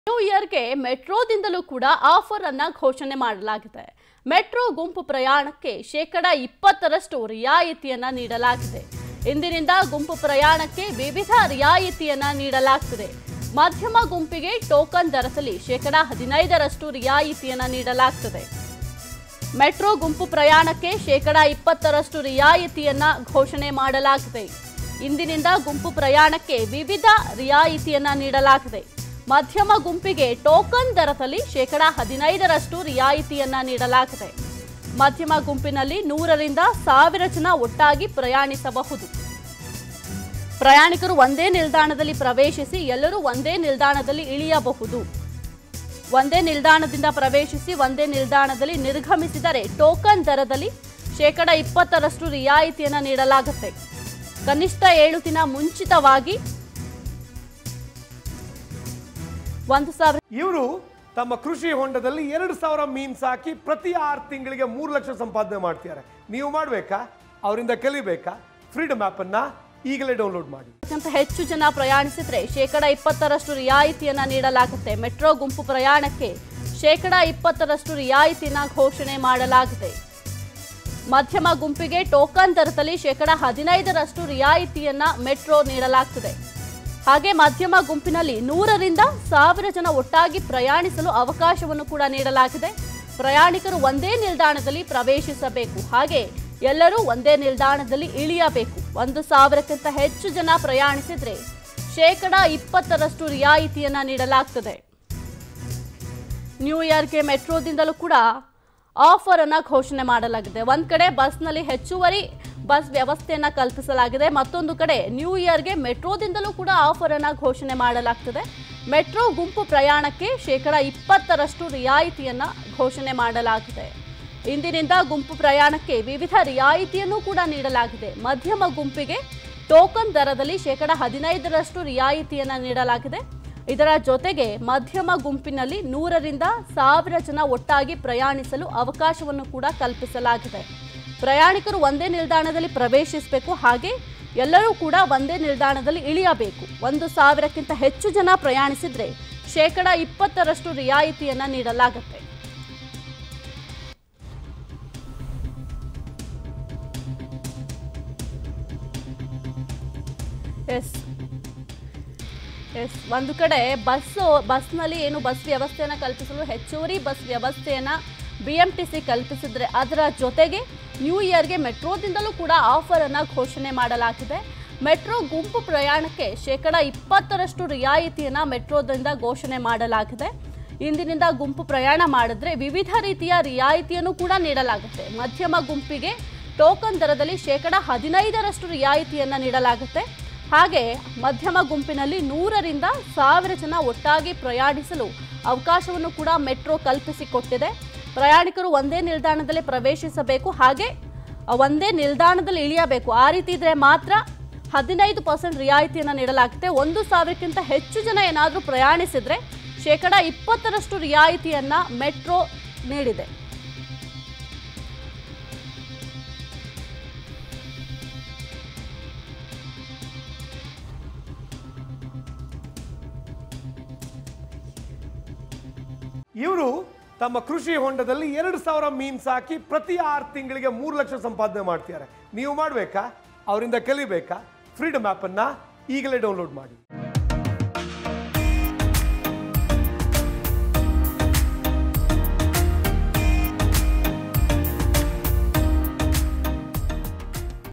new ಇಯರ್ಗೆ ಮೆಟ್ರೋದಿಂದಲೂ ಕೂಡ offer ಅನ್ನ ಘೋಷಣೆ ಮಾಡಲಾಗಿದೆ ಮೆಟ್ರೋ ಗುಂಪು ಪ್ರಯಾಣಕ್ಕೆ ಶೇಕಡ ಇಪ್ಪತ್ತರಷ್ಟು ರಿಯಾಯಿತಿಯನ್ನ ನೀಡಲಾಗಿದೆ ಇಂದಿನಿಂದ ಗುಂಪು ಪ್ರಯಾಣಕ್ಕೆ ವಿವಿಧ ರಿಯಾಯಿತಿಯನ್ನ ನೀಡಲಾಗ್ತಿದೆ ಮಧ್ಯಮ ಗುಂಪಿಗೆ ಟೋಕನ್ ದರದಲ್ಲಿ ಶೇಕಡ ಹದಿನೈದರಷ್ಟು ರಿಯಾಯಿತಿಯನ್ನ ನೀಡಲಾಗ್ತದೆ ಮೆಟ್ರೋ ಗುಂಪು ಪ್ರಯಾಣಕ್ಕೆ ಶೇಕಡ ಇಪ್ಪತ್ತರಷ್ಟು ರಿಯಾಯಿತಿಯನ್ನ ಘೋಷಣೆ ಮಾಡಲಾಗಿದೆ ಇಂದಿನಿಂದ ಗುಂಪು ಪ್ರಯಾಣಕ್ಕೆ ವಿವಿಧ ರಿಯಾಯಿತಿಯನ್ನ ನೀಡಲಾಗಿದೆ ಮಧ್ಯಮ ಗುಂಪಿಗೆ ಟೋಕನ್ ದರದಲ್ಲಿ ಶೇಕಡ ಹದಿನೈದರಷ್ಟು ರಿಯಾಯಿತಿಯನ್ನ ನೀಡಲಾಗಿದೆ ಮಧ್ಯಮ ಗುಂಪಿನಲ್ಲಿ ನೂರರಿಂದ ಸಾವಿರ ಜನ ಒಟ್ಟಾಗಿ ಪ್ರಯಾಣಿಸಬಹುದು ಪ್ರಯಾಣಿಕರು ಒಂದೇ ನಿಲ್ದಾಣದಲ್ಲಿ ಪ್ರವೇಶಿಸಿ ಎಲ್ಲರೂ ಒಂದೇ ನಿಲ್ದಾಣದಲ್ಲಿ ಇಳಿಯಬಹುದು ಒಂದೇ ನಿಲ್ದಾಣದಿಂದ ಪ್ರವೇಶಿಸಿ ಒಂದೇ ನಿಲ್ದಾಣದಲ್ಲಿ ನಿರ್ಗಮಿಸಿದರೆ ಟೋಕನ್ ದರದಲ್ಲಿ ಶೇಕಡ ಇಪ್ಪತ್ತರಷ್ಟು ರಿಯಾಯಿತಿಯನ್ನು ನೀಡಲಾಗುತ್ತೆ ಕನಿಷ್ಠ ಏಳು ದಿನ ಮುಂಚಿತವಾಗಿ ಒಂದು ಸಾವಿರ ಇವರು ತಮ್ಮ ಕೃಷಿ ಹೊಂಡದಲ್ಲಿ ಎರಡು ಸಾವಿರ ಮೀನ್ ಸಾಕಿ ಪ್ರತಿ ಆರು ತಿಂಗಳಿಗೆ ಮೂರು ಲಕ್ಷ ಸಂಪಾದನೆ ಮಾಡ್ತಿದ್ದಾರೆ ನೀವು ಮಾಡಬೇಕಾ ಅವರಿಂದ ಕಲಿಬೇಕಾ ಫ್ರೀಡಮ್ ಅನ್ನ ಈಗಲೇ ಡೌನ್ಲೋಡ್ ಮಾಡಿ ಕ್ಕಿಂತ ಹೆಚ್ಚು ಜನ ಪ್ರಯಾಣಿಸಿದ್ರೆ ಶೇಕಡ ಇಪ್ಪತ್ತರಷ್ಟು ರಿಯಾಯಿತಿಯನ್ನ ನೀಡಲಾಗುತ್ತೆ ಮೆಟ್ರೋ ಗುಂಪು ಪ್ರಯಾಣಕ್ಕೆ ಶೇಕಡ ಇಪ್ಪತ್ತರಷ್ಟು ರಿಯಾಯಿತಿಯನ್ನ ಘೋಷಣೆ ಮಾಡಲಾಗಿದೆ ಮಧ್ಯಮ ಗುಂಪಿಗೆ ಟೋಕನ್ ದರದಲ್ಲಿ ಶೇಕಡ ಹದಿನೈದರಷ್ಟು ರಿಯಾಯಿತಿಯನ್ನ ಮೆಟ್ರೋ ನೀಡಲಾಗ್ತದೆ ಹಾಗೆ ಮಧ್ಯಮ ಗುಂಪಿನಲ್ಲಿ ನೂರರಿಂದ ಸಾವಿರ ಜನ ಒಟ್ಟಾಗಿ ಪ್ರಯಾಣಿಸಲು ಅವಕಾಶವನ್ನು ಕೂಡ ನೀಡಲಾಗಿದೆ ಪ್ರಯಾಣಿಕರು ಒಂದೇ ನಿಲ್ದಾಣದಲ್ಲಿ ಪ್ರವೇಶಿಸಬೇಕು ಹಾಗೆ ಎಲ್ಲರೂ ಒಂದೇ ನಿಲ್ದಾಣದಲ್ಲಿ ಇಳಿಯಬೇಕು ಒಂದು ಸಾವಿರಕ್ಕಿಂತ ಹೆಚ್ಚು ಜನ ಪ್ರಯಾಣಿಸಿದ್ರೆ ಶೇಕಡ ಇಪ್ಪತ್ತರಷ್ಟು ರಿಯಾಯಿತಿಯನ್ನ ನೀಡಲಾಗ್ತದೆ ನ್ಯೂ ಇಯರ್ಗೆ ಮೆಟ್ರೋದಿಂದಲೂ ಕೂಡ ಆಫರ್ ಅನ್ನ ಘೋಷಣೆ ಮಾಡಲಾಗಿದೆ ಒಂದ್ ಕಡೆ ಬಸ್ನಲ್ಲಿ ಹೆಚ್ಚುವರಿ ಬಸ್ ವ್ಯವಸ್ಥೆಯನ್ನ ಕಲ್ಪಿಸಲಾಗಿದೆ ಮತ್ತೊಂದು ಕಡೆ ನ್ಯೂ ಇಯರ್ಗೆ ಮೆಟ್ರೋದಿಂದಲೂ ಕೂಡ ಆಫರ್ ಅನ್ನ ಘೋಷಣೆ ಮಾಡಲಾಗ್ತದೆ ಮೆಟ್ರೋ ಗುಂಪು ಪ್ರಯಾಣಕ್ಕೆ ಶೇಕಡ ಇಪ್ಪತ್ತರಷ್ಟು ರಿಯಾಯಿತಿಯನ್ನ ಘೋಷಣೆ ಮಾಡಲಾಗಿದೆ ಇಂದಿನಿಂದ ಗುಂಪು ಪ್ರಯಾಣಕ್ಕೆ ವಿವಿಧ ರಿಯಾಯಿತಿಯನ್ನು ಕೂಡ ನೀಡಲಾಗಿದೆ ಮಧ್ಯಮ ಗುಂಪಿಗೆ ಟೋಕನ್ ದರದಲ್ಲಿ ಶೇಕಡ ಹದಿನೈದರಷ್ಟು ರಿಯಾಯಿತಿಯನ್ನ ನೀಡಲಾಗಿದೆ ಇದರ ಜೊತೆಗೆ ಮಧ್ಯಮ ಗುಂಪಿನಲ್ಲಿ ನೂರರಿಂದ ಸಾವಿರ ಜನ ಒಟ್ಟಾಗಿ ಪ್ರಯಾಣಿಸಲು ಅವಕಾಶವನ್ನು ಕೂಡ ಕಲ್ಪಿಸಲಾಗಿದೆ ಪ್ರಯಾಣಿಕರು ಒಂದೇ ನಿಲ್ದಾಣದಲ್ಲಿ ಪ್ರವೇಶಿಸಬೇಕು ಹಾಗೆ ಎಲ್ಲರೂ ಕೂಡ ಒಂದೇ ನಿಲ್ದಾಣದಲ್ಲಿ ಇಳಿಯಬೇಕು ಒಂದು ಸಾವಿರಕ್ಕಿಂತ ಹೆಚ್ಚು ಜನ ಪ್ರಯಾಣಿಸಿದ್ರೆ ಶೇಕಡ ಇಪ್ಪತ್ತರಷ್ಟು ರಿಯಾಯಿತಿಯನ್ನ ನೀಡಲಾಗುತ್ತೆ ಎಸ್ ಎಸ್ ಒಂದು ಕಡೆ ಬಸ್ಸು ಬಸ್ನಲ್ಲಿ ಏನು ಬಸ್ ವ್ಯವಸ್ಥೆಯನ್ನು ಕಲ್ಪಿಸಲು ಹೆಚ್ಚುವರಿ ಬಸ್ ವ್ಯವಸ್ಥೆಯನ್ನು ಬಿ ಎಂ ಟಿ ಸಿ ಕಲ್ಪಿಸಿದ್ರೆ ಅದರ ಜೊತೆಗೆ ನ್ಯೂ ಇಯರ್ಗೆ ಮೆಟ್ರೋದಿಂದಲೂ ಕೂಡ ಆಫರನ್ನು ಘೋಷಣೆ ಮಾಡಲಾಗಿದೆ ಮೆಟ್ರೋ ಗುಂಪು ಪ್ರಯಾಣಕ್ಕೆ ಶೇಕಡ ಇಪ್ಪತ್ತರಷ್ಟು ರಿಯಾಯಿತಿಯನ್ನು ಮೆಟ್ರೋದಿಂದ ಘೋಷಣೆ ಮಾಡಲಾಗಿದೆ ಇಂದಿನಿಂದ ಗುಂಪು ಪ್ರಯಾಣ ಮಾಡಿದ್ರೆ ವಿವಿಧ ರೀತಿಯ ರಿಯಾಯಿತಿಯನ್ನು ಕೂಡ ನೀಡಲಾಗುತ್ತೆ ಮಧ್ಯಮ ಗುಂಪಿಗೆ ಟೋಕನ್ ದರದಲ್ಲಿ ಶೇಕಡ ಹದಿನೈದರಷ್ಟು ರಿಯಾಯಿತಿಯನ್ನು ನೀಡಲಾಗುತ್ತೆ ಹಾಗೆ ಮಧ್ಯಮ ಗುಂಪಿನಲ್ಲಿ ನೂರರಿಂದ ಸಾವಿರ ಜನ ಒಟ್ಟಾಗಿ ಪ್ರಯಾಣಿಸಲು ಅವಕಾಶವನ್ನು ಕೂಡ ಮೆಟ್ರೋ ಕಲ್ಪಿಸಿಕೊಟ್ಟಿದೆ ಪ್ರಯಾಣಿಕರು ಒಂದೇ ನಿಲ್ದಾಣದಲ್ಲಿ ಪ್ರವೇಶಿಸಬೇಕು ಹಾಗೆ ಒಂದೇ ನಿಲ್ದಾಣದಲ್ಲಿ ಇಳಿಯಬೇಕು ಆ ರೀತಿ ಇದ್ರೆ ಮಾತ್ರ ಹದಿನೈದು ಪರ್ಸೆಂಟ್ ರಿಯಾಯಿತಿಯನ್ನು ನೀಡಲಾಗುತ್ತೆ ಒಂದು ಸಾವಿರಕ್ಕಿಂತ ಹೆಚ್ಚು ಜನ ಏನಾದರೂ ಪ್ರಯಾಣಿಸಿದ್ರೆ ಶೇಕಡ ಇಪ್ಪತ್ತರಷ್ಟು ರಿಯಾಯಿತಿಯನ್ನ ಮೆಟ್ರೋ ನೀಡಿದೆ ಇವರು ತಮ್ಮ ಕೃಷಿ ಹೊಂಡದಲ್ಲಿ ಎರಡು ಸಾವಿರ ಮೀನ್ ಸಾಕಿ ಪ್ರತಿ ಆರು ತಿಂಗಳಿಗೆ ಮೂರು ಲಕ್ಷ ಸಂಪಾದನೆ ಮಾಡ್ತಿದ್ದಾರೆ ನೀವು ಮಾಡಬೇಕಾ ಅವರಿಂದ ಕಲಿಬೇಕಾ ಫ್ರೀಡಮ್ ಅನ್ನ ಈಗಲೇ ಡೌನ್ಲೋಡ್ ಮಾಡಿ